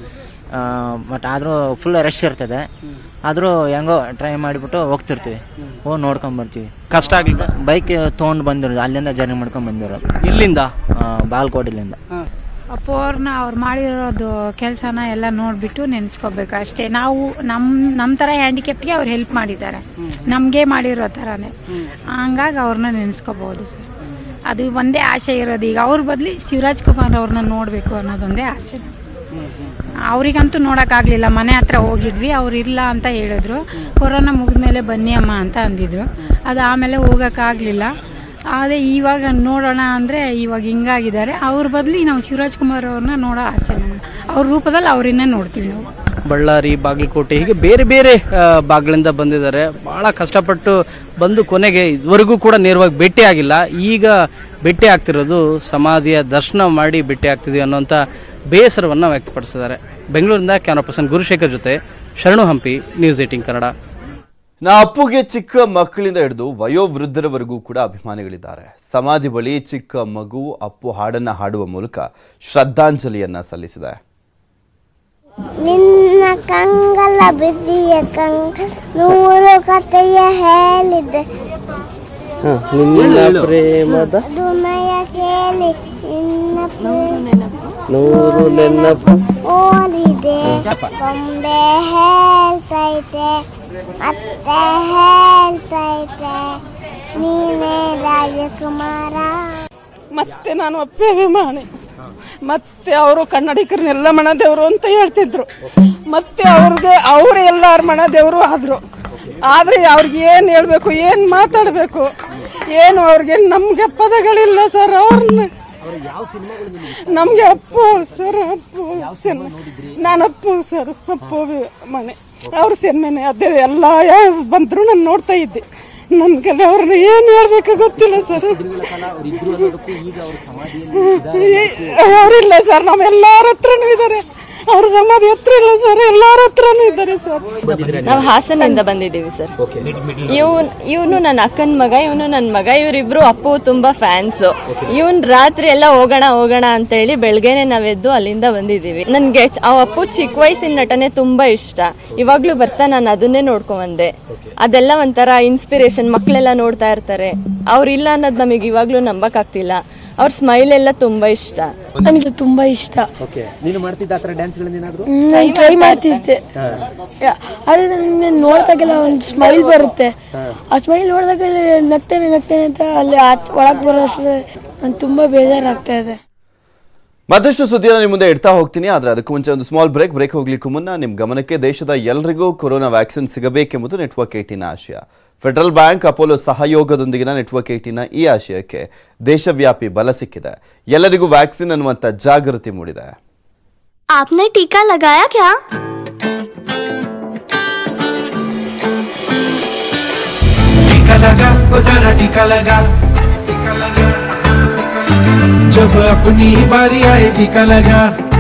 Speaker 10: ಬಟ್ ಆದರೂ ಫುಲ್ ರಶ್ ಇರ್ತದೆ ಆದರೂ ಹೆಂಗೋ ಟ್ರೈ ಮಾಡಿಬಿಟ್ಟು ಹೋಗ್ತಿರ್ತೀವಿ ಹೋಗಿ ನೋಡ್ಕೊಂಡ್ ಬರ್ತೀವಿ
Speaker 6: ಕಷ್ಟ ಆಗಲಿಲ್ಲ
Speaker 10: ಬೈಕ್ ತೊಗೊಂಡು ಬಂದಿರೋದು ಅಲ್ಲಿಂದ ಜರ್ನಿ ಮಾಡ್ಕೊಂಡು ಬಂದಿರೋದು
Speaker 6: ಎಲ್ಲಿಂದ
Speaker 10: ಬಾಲ್ಕೋಟಿಲಿಂದ
Speaker 11: ಅಪ್ಪು ಅವ್ರನ್ನ ಅವ್ರು ಮಾಡಿರೋದು ಕೆಲಸನ ಎಲ್ಲ ನೋಡಿಬಿಟ್ಟು ನೆನೆಸ್ಕೋಬೇಕು ಅಷ್ಟೇ ನಾವು ನಮ್ಮ ನಮ್ಮ ಥರ ಹ್ಯಾಂಡಿಕ್ಯಾಪ್ಗೆ ಅವ್ರು ಹೆಲ್ಪ್ ಮಾಡಿದ್ದಾರೆ ನಮಗೆ ಮಾಡಿರೋ ಥರನೇ ಹಂಗಾಗಿ ಅವ್ರನ್ನ ನೆನೆಸ್ಕೋಬೋದು ಸರ್ ಅದು ಒಂದೇ ಆಸೆ ಇರೋದು ಈಗ ಅವ್ರ ಬದಲಿ ಶಿವರಾಜ್ ಕುಮಾರ್ ಅವ್ರನ್ನ ನೋಡಬೇಕು ಅನ್ನೋದೊಂದೇ ಆಸೆ ಅವರಿಗಂತೂ ನೋಡೋಕ್ಕಾಗಲಿಲ್ಲ ಮನೆ ಹತ್ರ ಹೋಗಿದ್ವಿ ಅವ್ರು ಇಲ್ಲ ಅಂತ ಹೇಳಿದ್ರು ಕೊರೋನಾ ಮುಗಿದ್ಮೇಲೆ ಬನ್ನಿ ಅಮ್ಮ ಅಂತ ಅಂದಿದ್ರು ಅದು ಆಮೇಲೆ ಹೋಗೋಕ್ಕಾಗಲಿಲ್ಲ ಅದೇ ಇವಾಗ ನೋಡೋಣ ಅಂದರೆ ಇವಾಗ ಹಿಂಗಾಗಿದ್ದಾರೆ ಅವ್ರ ಬದಲಿ ನಾವು ಶಿವರಾಜ್ ಕುಮಾರ್ ಅವ್ರನ್ನ ನೋಡೋ ಆಸೆ ನಮ್ಗೆ ಅವ್ರ ರೂಪದಲ್ಲಿ ಅವ್ರನ್ನೇ ನೋಡ್ತೀವಿ ನಾವು
Speaker 6: ಬಳ್ಳಾರಿ ಬಾಗಲಕೋಟೆ ಹೀಗೆ ಬೇರೆ ಬೇರೆ ಆ, ಭಾಗಗಳಿಂದ ಬಂದಿದ್ದಾರೆ ಭಾಳ ಕಷ್ಟಪಟ್ಟು ಬಂದು ಕೊನೆಗೆ ಇದುವರೆಗೂ ಕೂಡ ನೇರವಾಗಿ ಭೇಟಿ ಆಗಿಲ್ಲ ಈಗ ಭೇಟಿ ಆಗ್ತಿರೋದು ಸಮಾಧಿಯ ದರ್ಶನ ಮಾಡಿ ಭೇಟಿ ಆಗ್ತಿದ್ವಿ ಅನ್ನೋಂಥ ಬೇಸರವನ್ನು ವ್ಯಕ್ತಪಡಿಸಿದ್ದಾರೆ ಬೆಂಗಳೂರಿನಿಂದ ಕ್ಯಾಮರಾ ಪರ್ಸನ್ ಗುರುಶೇಖರ್ ಜೊತೆ ಶರಣು ಹಂಪಿ ನ್ಯೂಸ್ ಏಟಿಂಗ್ ಕನ್ನಡ
Speaker 1: ನಾ ಅಪ್ಪುಗೆ ಚಿಕ್ಕ ಮಕ್ಕಳಿಂದ ಹಿಡಿದು ವಯೋವೃದ್ಧರವರೆಗೂ ಕೂಡ ಅಭಿಮಾನಿಗಳಿದ್ದಾರೆ ಸಮಾಧಿ ಬಳಿ ಚಿಕ್ಕ ಮಗು ಅಪ್ಪು ಹಾಡನ್ನ ಹಾಡುವ ಮೂಲಕ ಶ್ರದ್ಧಾಂಜಲಿಯನ್ನ ಸಲ್ಲಿಸಿದೆ
Speaker 12: ನಿನ್ನ ಕಂಗಲ ಬಿಸಿಯ ಕಂಗ ನೂರು ಕಥೆಯ ಹೇಳಿದೆ
Speaker 7: ನಿನ್ನ ಪ್ರೇಮದ
Speaker 12: ದುಮಯ ಕೇಳಿ ನಿನ್ನ
Speaker 7: ನೂರು ನೆನಪು
Speaker 12: ಓದಿದೆ ಗೊಂಬೆ ಹೇಳ್ತೈತೆ ಮತ್ತೆ ಹೇಳ್ತೈತೆ ನೀನೇ ರಾಜಕುಮಾರ
Speaker 13: ಮತ್ತೆ ನಾನು ಅಪ್ಪೆ ಅಭಿಮಾನಿ ಮತ್ತೆ ಅವರು ಕನ್ನಡಿಗರನ್ನೆಲ್ಲ ಮಣ ದೇವರು ಅಂತ ಹೇಳ್ತಿದ್ರು ಮತ್ತೆ ಅವ್ರಿಗೆ ಅವರೇ ಎಲ್ಲಾರ ಮಣ ದೇವರು ಆದ್ರು ಆದ್ರೆ ಅವ್ರಿಗೆ ಏನ್ ಹೇಳ್ಬೇಕು ಏನ್ ಮಾತಾಡ್ಬೇಕು ಏನು ಅವ್ರಿಗೆ ನಮ್ಗೆ ಪದಗಳಿಲ್ಲ ಸರ್ ಅವ್ರನ್ನ ನಮ್ಗೆ ಅಪ್ಪು ಸರ್ ಅಪ್ಪು ಸಿನಿಮಾ ನಾನು ಅಪ್ಪು ಸರ್ ಅಪ್ಪು ಮನೆ ಅವ್ರ ಸಿನಿಮಾನೆ ಅದೇ ಎಲ್ಲ ಯಾವ ಬಂದ್ರು ನಾನು ನೋಡ್ತಾ ಇದ್ದೆ ನನ್ಗೆಲ್ಲ ಅವ್ರನ್ನ ಏನ್ ಹೇಳ್ಬೇಕು ಗೊತ್ತಿಲ್ಲ ಸರ್ ಅವರಿಲ್ಲ ಸರ್ ನಮ್ಮ ಎಲ್ಲಾರ ಹತ್ರನೂ ಇದ್ದಾರೆ ಅವ್ರ ಸಮಾಧಿ ಹತ್ರ ಇಲ್ಲ ಸರ್ ಎಲ್ಲಾರ ಹತ್ರನೂ ಇದ್ದಾರೆ ಸರ್
Speaker 14: ನಾವು ಹಾಸನಿಂದ ಬಂದಿದ್ದೀವಿ ಸರ್ ಇವನ್ ಇವನು ನನ್ನ ಅಕ್ಕನ ಮಗ ಇವನು ನನ್ನ ಮಗ ಇವರಿಬ್ರು ಅಪ್ಪು ತುಂಬಾ ಫ್ಯಾನ್ಸು ಇವನ್ ರಾತ್ರಿ ಎಲ್ಲ ಹೋಗೋಣ ಹೋಗೋಣ ಅಂತ ಹೇಳಿ ಬೆಳಗ್ಗೆನೆ ನಾವೆದ್ದು ಅಲ್ಲಿಂದ ಬಂದಿದ್ದೀವಿ ನನಗೆ ಆ ಅಪ್ಪು ಚಿಕ್ಕ ವಯಸ್ಸಿನ ನಟನೆ ತುಂಬಾ ಇಷ್ಟ ಇವಾಗ್ಲೂ ಬರ್ತಾ ನಾನು ಅದನ್ನೇ ನೋಡ್ಕೊಂಡ್ ಬಂದೆ ಅದೆಲ್ಲ ಒಂಥರ ಇನ್ಸ್ಪಿರೇಷನ್ ಮಕ್ಕಳೆಲ್ಲ ನೋಡ್ತಾ ಇರ್ತಾರೆ ಅವ್ರಿಲ್ಲ ಅನ್ನೋದು ನಮಗೆ ಇವಾಗ್ಲೂ ನಂಬಕ್ಕಾಗ್ತಿಲ್ಲ ಅವ್ರ ಸ್ಮೈಲ್ ಎಲ್ಲ ತುಂಬಾ ಇಷ್ಟ
Speaker 15: ನನಗೆ ತುಂಬಾ ಇಷ್ಟ
Speaker 16: ಓಕೆ ನೀನು ಮಾಡ್ತಿದ್ದ ಆ ಥರ ಡ್ಯಾನ್ಸ್ಗಳನ್ನೇನಾದರೂ
Speaker 15: ನಾನು ಟ್ರೈ ಮಾಡ್ತಿದ್ದೆ ಯಾ- ಆದ್ರೆ ನನಗೆ ನೋಡ್ದಾಗೆಲ್ಲ ಒಂದು ಸ್ಮೈಲ್ ಬರುತ್ತೆ ಆ ಸ್ಮೈಲ್ ನೋಡಿದಾಗ ನಗ್ತೇನೆ ನಗ್ತೇನೆ ಅಂತ ಅಲ್ಲಿ ಆಚ್ ಒಳಗೆ ಬರೋ ನಾನು ತುಂಬಾ ಬೇಜಾರಾಗ್ತಾ ಇದೆ
Speaker 1: ಮತ್ತಷ್ಟು ಸುದ್ದಿಯನ್ನು ನಿಮ್ಮ ಮುಂದೆ ಇಡ್ತಾ ಹೋಗ್ತೀನಿ ಆದರೆ ಅದಕ್ಕೂ ಮುಂಚೆ ಒಂದು ಸ್ಮಾಲ್ ಬ್ರೇಕ್ ಬ್ರೇಕ್ ಹೋಗ್ಲಿಕ್ಕೂ ಮುನ್ನ ನಿಮ್ಮ ಗಮನಕ್ಕೆ ದೇಶದ ಎಲ್ಲರಿಗೂ ಕೊರೋನಾ ವ್ಯಾಕ್ಸಿನ್ ಸಿಗಬೇಕೆಂಬುದು ನೆಟ್ವರ್ಕ್ ಏಟಿನ ಆಶಯ ಫೆಡರಲ್ ಬ್ಯಾಂಕ್ ಅಪೋಲೋ ಸಹಯೋಗದೊಂದಿಗಿನ ನೆಟ್ವರ್ಕ್ ಏಟಿನ ಈ ಆಶಯಕ್ಕೆ ದೇಶವ್ಯಾಪಿ ಬಲ ಸಿಕ್ಕಿದೆ ಎಲ್ಲರಿಗೂ ವ್ಯಾಕ್ಸಿನ್ ಅನ್ನುವಂಥ ಜಾಗೃತಿ ಮೂಡಿದೆ
Speaker 12: आपने टीका लगाया क्या
Speaker 17: टीका लगा ओ जरा टीका लगा जब अपनी बारी आए टीका लगा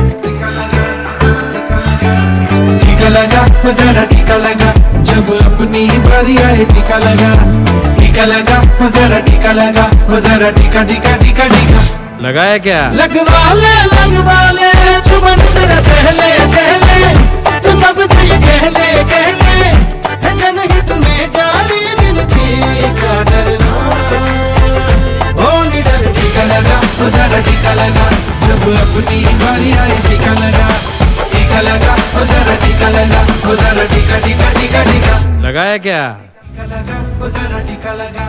Speaker 17: टीका लगा ओ जरा टीका लगा जब अपनी बारी आए टीका लगा टीका लगा ओ जरा टीका लगा ओ जरा टीका टीका टीका टीका
Speaker 18: लगाया क्या
Speaker 17: लगवा ले लगवा ले चुमन तेरा सहले सहले तू सबसे ये कह ले कह ले है जनहित में जारी मिलती का डरना ओ निडर टीका लगा ओ जरा टीका लगा जब अपनी बारी आए टीका लगा टीका लगा ओ जरा टीका लगा ओ जरा टीका टीका टीका टीका
Speaker 18: लगाया क्या
Speaker 17: ओ जरा टीका लगा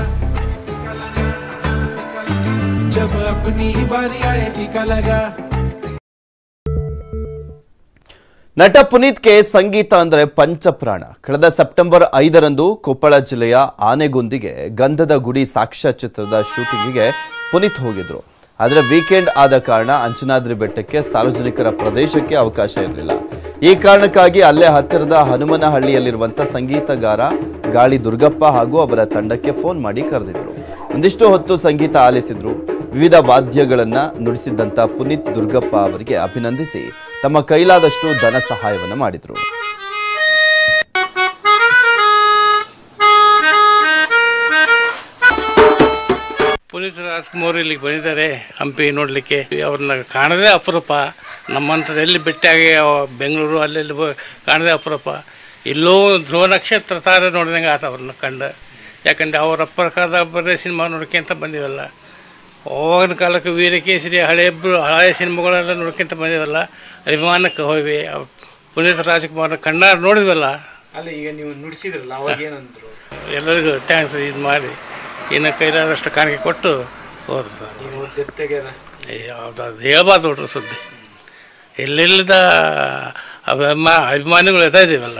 Speaker 17: जब अपनी बारी आए टीका लगा
Speaker 1: ನಟ ಪುನೀತ್ಗೆ ಸಂಗೀತ ಅಂದ್ರೆ ಪಂಚಪ್ರಾಣ ಕಳೆದ ಸೆಪ್ಟೆಂಬರ್ ಐದರಂದು ಕೊಪ್ಪಳ ಜಿಲ್ಲೆಯ ಆನೆಗುಂದಿಗೆ ಗಂಧದ ಗುಡಿ ಸಾಕ್ಷ್ಯ ಚಿತ್ರದ ಶೂಟಿಂಗಿಗೆ ಪುನೀತ್ ಹೋಗಿದ್ರು ಆದರೆ ವೀಕೆಂಡ್ ಆದ ಕಾರಣ ಅಂಜನಾದ್ರಿ ಬೆಟ್ಟಕ್ಕೆ ಸಾರ್ವಜನಿಕರ ಪ್ರದೇಶಕ್ಕೆ ಅವಕಾಶ ಇರಲಿಲ್ಲ ಈ ಕಾರಣಕ್ಕಾಗಿ ಅಲ್ಲೇ ಹತ್ತಿರದ ಹನುಮನಹಳ್ಳಿಯಲ್ಲಿರುವಂಥ ಸಂಗೀತಗಾರ ಗಾಳಿ ದುರ್ಗಪ್ಪ ಹಾಗೂ ಅವರ ತಂಡಕ್ಕೆ ಫೋನ್ ಮಾಡಿ ಕರೆದಿದ್ರು ಒಂದಿಷ್ಟು ಹೊತ್ತು ಸಂಗೀತ ಆಲಿಸಿದ್ರು ವಿವಿಧ ವಾದ್ಯಗಳನ್ನ ನುಡಿಸಿದ್ದಂಥ ಪುನೀತ್ ದುರ್ಗಪ್ಪ ಅವರಿಗೆ ಅಭಿನಂದಿಸಿ ತಮ್ಮ ಕೈಲಾದಷ್ಟು ಧನ ಸಹಾಯವನ್ನ ಮಾಡಿದ್ರು
Speaker 19: ಪುನೀತ್ ರಾಜ್ಕುಮಾರ್ ಇಲ್ಲಿಗೆ ಬಂದಿದ್ದಾರೆ ಹಂಪಿ ನೋಡಲಿಕ್ಕೆ ಅವ್ರನ್ನ ಕಾಣದೇ ಅಪರೂಪ ನಮ್ಮಂಥದ್ದು ಎಲ್ಲಿ ಭೇಟಿಯಾಗಿ ಅವ- ಬೆಂಗಳೂರು ಅಲ್ಲೆಲ್ಲಿ ಬ- ಕಾಣದೇ ಅಪರೂಪ ಇಲ್ಲೋ ಧ್ರುವ ನಕ್ಷತ್ರ ತಾರೆ ನೋಡಿದಂಗೆ ಆತ ಅವ್ರನ್ನ ಕಂಡು ಯಾಕಂದ್ರೆ ಅವರ ಪ್ರಕಾರದ ಬರೇ ಸಿನಿಮಾ ನೋಡ್ಕೊಂತ ಬಂದಿವಲ್ಲ ಅವಾಗಿನ ಕಾಲಕ್ಕೆ ವೀರಕೇಸರಿ ಹಳೆ ಹಳೆಯ ಸಿನಿಮಾಗಳೆಲ್ಲ ನೋಡ್ಕೊಂತ ಬಂದಿವಲ್ಲ ಅಭಿಮಾನಕ್ಕೆ ಹೋಗಿ ಅವ್ ಪುನೀತ್ ರಾಜ್ಕುಮಾರ್ ಕಣ್ಣಾರ ನೋಡಿದ್ವಲ್ಲ
Speaker 16: ಅಲ್ಲ ಈಗ ನೀವು ನುಡಿಸಿದ್ರಲ್ಲ ಅವಾಗ ಏನಂದ್ರು
Speaker 19: ಎಲ್ಲರಿಗೂ ಥ್ಯಾಂಕ್ಸ್ ಇದು ಮಾಡಿ ಇನ್ನು ಕೈಲಾದಷ್ಟು ಕಾಣಿಕೆ ಕೊಟ್ಟು ಹೋದ್ರು ಸರ್
Speaker 16: ನೀವು ಜೊತೆಗೆ
Speaker 19: ಯಾವ್ದು ಅದು ಹೇಳ್ಬಾರ್ದು ನೋಡ್ರಿ ಸುದ್ದಿ ಎಲ್ಲೆಲ್ಲದ ಅಭಿಮಾ ಅಭಿಮಾನಿಗಳು ಎತ್ತಾ ಇದ್ದೀವಲ್ಲ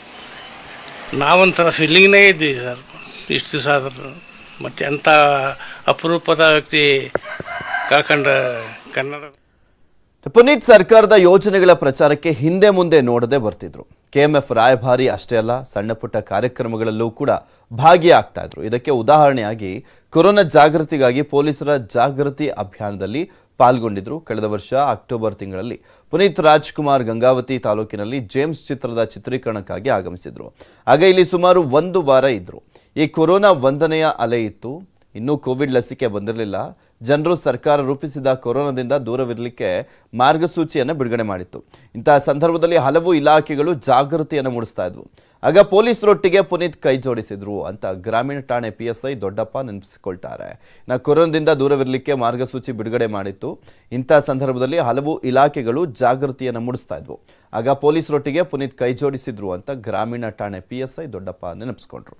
Speaker 19: ನಾವೊಂಥರ ಫೀಲಿಂಗ್ನೇ ಇದ್ದೀವಿ ಸರ್ ಇಷ್ಟು ದಿವಸ ಆದ್ರೂ ಮತ್ತು ಎಂಥ ಅಪರೂಪದ ವ್ಯಕ್ತಿ ಕಳ್ಕೊಂಡ ಕನ್ನಡ
Speaker 1: ಪುನೀತ್ ಸರ್ಕಾರದ ಯೋಜನೆಗಳ ಪ್ರಚಾರಕ್ಕೆ ಹಿಂದೆ ಮುಂದೆ ನೋಡದೆ ಬರ್ತಿದ್ರು ಕೆಎಂಎಫ್ ರಾಯಭಾರಿ ಅಷ್ಟೇ ಅಲ್ಲ ಸಣ್ಣ ಪುಟ್ಟ ಕಾರ್ಯಕ್ರಮಗಳಲ್ಲೂ ಕೂಡ ಭಾಗಿಯಾಗ್ತಾ ಇದ್ರು ಇದಕ್ಕೆ ಉದಾಹರಣೆಯಾಗಿ ಕೊರೋನಾ ಜಾಗೃತಿಗಾಗಿ ಪೊಲೀಸರ ಜಾಗೃತಿ ಅಭಿಯಾನದಲ್ಲಿ ಪಾಲ್ಗೊಂಡಿದ್ರು ಕಳೆದ ವರ್ಷ ಅಕ್ಟೋಬರ್ ತಿಂಗಳಲ್ಲಿ ಪುನೀತ್ ರಾಜ್ಕುಮಾರ್ ಗಂಗಾವತಿ ತಾಲೂಕಿನಲ್ಲಿ ಜೇಮ್ಸ್ ಚಿತ್ರದ ಚಿತ್ರೀಕರಣಕ್ಕಾಗಿ ಆಗಮಿಸಿದ್ರು ಆಗ ಇಲ್ಲಿ ಸುಮಾರು ಒಂದು ವಾರ ಇದ್ರು ಈ ಕೊರೋನಾ ಒಂದನೆಯ ಅಲೆ ಇತ್ತು ಇನ್ನೂ ಕೋವಿಡ್ ಲಸಿಕೆ ಬಂದಿರಲಿಲ್ಲ ಜನರು ಸರ್ಕಾರ ರೂಪಿಸಿದ ಕೊರೋನಾದಿಂದ ದೂರವಿರಲಿಕ್ಕೆ ಮಾರ್ಗಸೂಚಿಯನ್ನು ಬಿಡುಗಡೆ ಮಾಡಿತ್ತು ಇಂತಹ ಸಂದರ್ಭದಲ್ಲಿ ಹಲವು ಇಲಾಖೆಗಳು ಜಾಗೃತಿಯನ್ನು ಮೂಡಿಸ್ತಾ ಇದ್ವು ಆಗ ಪೊಲೀಸರೊಟ್ಟಿಗೆ ಪುನೀತ್ ಕೈ ಜೋಡಿಸಿದ್ರು ಅಂತ ಗ್ರಾಮೀಣ ಠಾಣೆ ಪಿ ಎಸ್ ಐ ದೊಡ್ಡಪ್ಪ ನೆನಪಿಸಿಕೊಳ್ತಾರೆ ನಾ ಕೊರೋನಾದಿಂದ ದೂರವಿರಲಿಕ್ಕೆ ಮಾರ್ಗಸೂಚಿ ಬಿಡುಗಡೆ ಮಾಡಿತ್ತು ಇಂಥ ಸಂದರ್ಭದಲ್ಲಿ ಹಲವು ಇಲಾಖೆಗಳು ಜಾಗೃತಿಯನ್ನು ಮೂಡಿಸ್ತಾ ಇದ್ವು ಆಗ ಪೊಲೀಸರೊಟ್ಟಿಗೆ ಪುನೀತ್ ಕೈ ಜೋಡಿಸಿದ್ರು ಅಂತ ಗ್ರಾಮೀಣ ಠಾಣೆ ಪಿ ಎಸ್ ಐ ದೊಡ್ಡಪ್ಪ ನೆನಪಿಸ್ಕೊಂಡ್ರು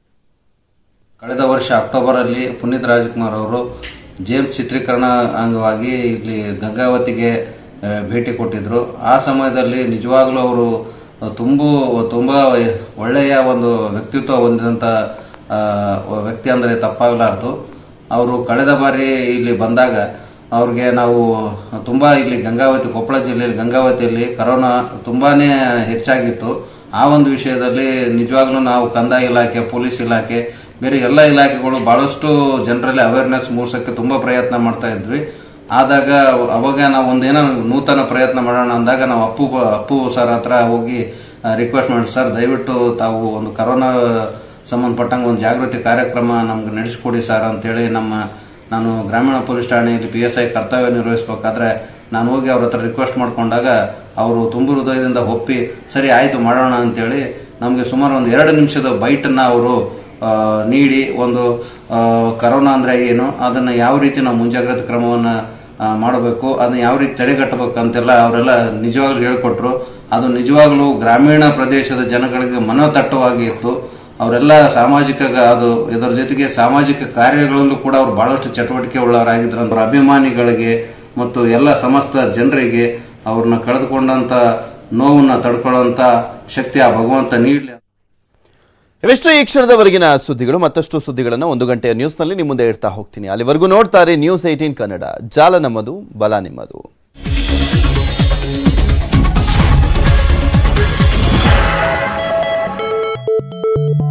Speaker 20: ಕಳೆದ ವರ್ಷ ಅಕ್ಟೋಬರಲ್ಲಿ ಪುನೀತ್ ರಾಜ್ಕುಮಾರ್ ಅವರು ಜೇಮ್ಸ್ ಚಿತ್ರೀಕರಣ ಅಂಗವಾಗಿ ಇಲ್ಲಿ ಗಂಗಾವತಿಗೆ ಆ, ಭೇಟಿ ಕೊಟ್ಟಿದ್ರು ಆ ಸಮಯದಲ್ಲಿ ನಿಜವಾಗ್ಲೂ ಅವರು ತುಂಬು ತುಂಬ ಒಳ್ಳೆಯ ಒಂದು ವ್ಯಕ್ತಿತ್ವ ಹೊಂದಿದಂಥ ಆ, ವ್ಯಕ್ತಿ ಅಂದರೆ ತಪ್ಪಾಗಲಾರದು ಅವರು ಕಳೆದ ಬಾರಿ ಇಲ್ಲಿ ಬಂದಾಗ ಅವ್ರಿಗೆ ನಾವು ತುಂಬ ಇಲ್ಲಿ ಗಂಗಾವತಿ ಕೊಪ್ಪಳ ಜಿಲ್ಲೆಯಲ್ಲಿ ಗಂಗಾವತಿಯಲ್ಲಿ ಕರೋನಾ ತುಂಬಾನೇ ಹೆಚ್ಚಾಗಿತ್ತು ಆ ಒಂದು ವಿಷಯದಲ್ಲಿ ನಿಜವಾಗ್ಲೂ ನಾವು ಕಂದಾಯ ಇಲಾಖೆ ಪೊಲೀಸ್ ಇಲಾಖೆ ಬೇರೆ ಎಲ್ಲ ಇಲಾಖೆಗಳು ಬಹಳಷ್ಟು ಜನರಲ್ಲಿ ಅವೇರ್ನೆಸ್ ಮೂಡಿಸೋಕ್ಕೆ ತುಂಬ ಪ್ರಯತ್ನ ಮಾಡ್ತಾ ಇದ್ವಿ ಆದಾಗ ಅವಾಗ ನಾವು ಒಂದೇನೋ ನೂತನ ಪ್ರಯತ್ನ ಮಾಡೋಣ ಅಂದಾಗ ನಾವು ಅಪ್ಪು ಅಪ್ಪು ಸರ್ ಹತ್ರ ಹೋಗಿ ರಿಕ್ವೆಸ್ಟ್ ಮಾಡಿ ಸರ್ ದಯವಿಟ್ಟು ತಾವು ಒಂದು ಕರೋನಾ ಸಂಬಂಧಪಟ್ಟಂಗೆ ಒಂದು ಜಾಗೃತಿ ಕಾರ್ಯಕ್ರಮ ನಮ್ಗೆ ನಡೆಸ್ಕೊಡಿ ಸರ್ ಅಂತೇಳಿ ನಮ್ಮ ನಾನು ಗ್ರಾಮೀಣ ಪೊಲೀಸ್ ಠಾಣೆಯಲ್ಲಿ ಪಿ ಎಸ್ ಐ ಕರ್ತವ್ಯ ನಿರ್ವಹಿಸಬೇಕಾದ್ರೆ ನಾನು ಹೋಗಿ ಅವ್ರ ಹತ್ರ ರಿಕ್ವೆಸ್ಟ್ ಮಾಡ್ಕೊಂಡಾಗ ಅವರು ತುಂಬು ಹೃದಯದಿಂದ ಒಪ್ಪಿ ಸರಿ ಆಯಿತು ಮಾಡೋಣ ಅಂತೇಳಿ ನಮಗೆ ಸುಮಾರು ಒಂದು ಎರಡು ನಿಮಿಷದ ಬೈಟನ್ನು ಅವರು ಆ, ನೀಡಿ ಒಂದು ಆ, ಕರೋನಾ ಅಂದ್ರೆ ಏನು ಅದನ್ನ ಯಾವ ರೀತಿ ನಾವು ಮುಂಜಾಗ್ರತಾ ಕ್ರಮವನ್ನ ಆ, ಮಾಡಬೇಕು ಅದನ್ನ ಯಾವ ರೀತಿ ತಡೆಗಟ್ಟಬೇಕು ಅಂತೆಲ್ಲ ಅವರೆಲ್ಲ ನಿಜವಾಗ್ಲೂ ಹೇಳ್ಕೊಟ್ರು ಅದು ನಿಜವಾಗ್ಲೂ ಗ್ರಾಮೀಣ ಪ್ರದೇಶದ ಜನಗಳಿಗೆ ಮನತಟ್ಟವಾಗಿ ಇತ್ತು ಅವರೆಲ್ಲ ಸಾಮಾಜಿಕ ಗ- ಅದು ಇದರ ಜೊತೆಗೆ ಸಾಮಾಜಿಕ ಕಾರ್ಯಗಳಲ್ಲೂ ಕೂಡ ಅವರು ಬಹಳಷ್ಟು ಚಟುವಟಿಕೆ ಉಳ್ಳವರಾಗಿದ್ರು ಅವ್ರ ಅಭಿಮಾನಿಗಳಿಗೆ ಮತ್ತು ಎಲ್ಲ ಸಮಸ್ತ ಜನರಿಗೆ ಅವ್ರನ್ನ ಕಳೆದುಕೊಂಡಂತ ನೋವನ್ನ ತಡ್ಕೊಳ್ಳುವಂತ ಶಕ್ತಿ ಆ ಭಗವಂತ ನೀಡಲಿ
Speaker 1: ಇವಿಷ್ಟು ಈ ಕ್ಷಣದವರೆಗಿನ ಸುದ್ದಿಗಳು ಮತ್ತಷ್ಟು ಸುದ್ದಿಗಳನ್ನು ಒಂದು ಗಂಟೆಯ ನ್ಯೂಸ್ನಲ್ಲಿ ನಿಮ್ಮ ಮುಂದೆ ಇಡ್ತಾ ಹೋಗ್ತೀನಿ ಅಲ್ಲಿವರೆಗೂ ನೋಡ್ತಾರೆ ನ್ಯೂಸ್ ಏಟೀನ್ ಕನ್ನಡ ಜಾಲ ನಮ್ಮದು ಬಲ ನಿಮ್ಮದು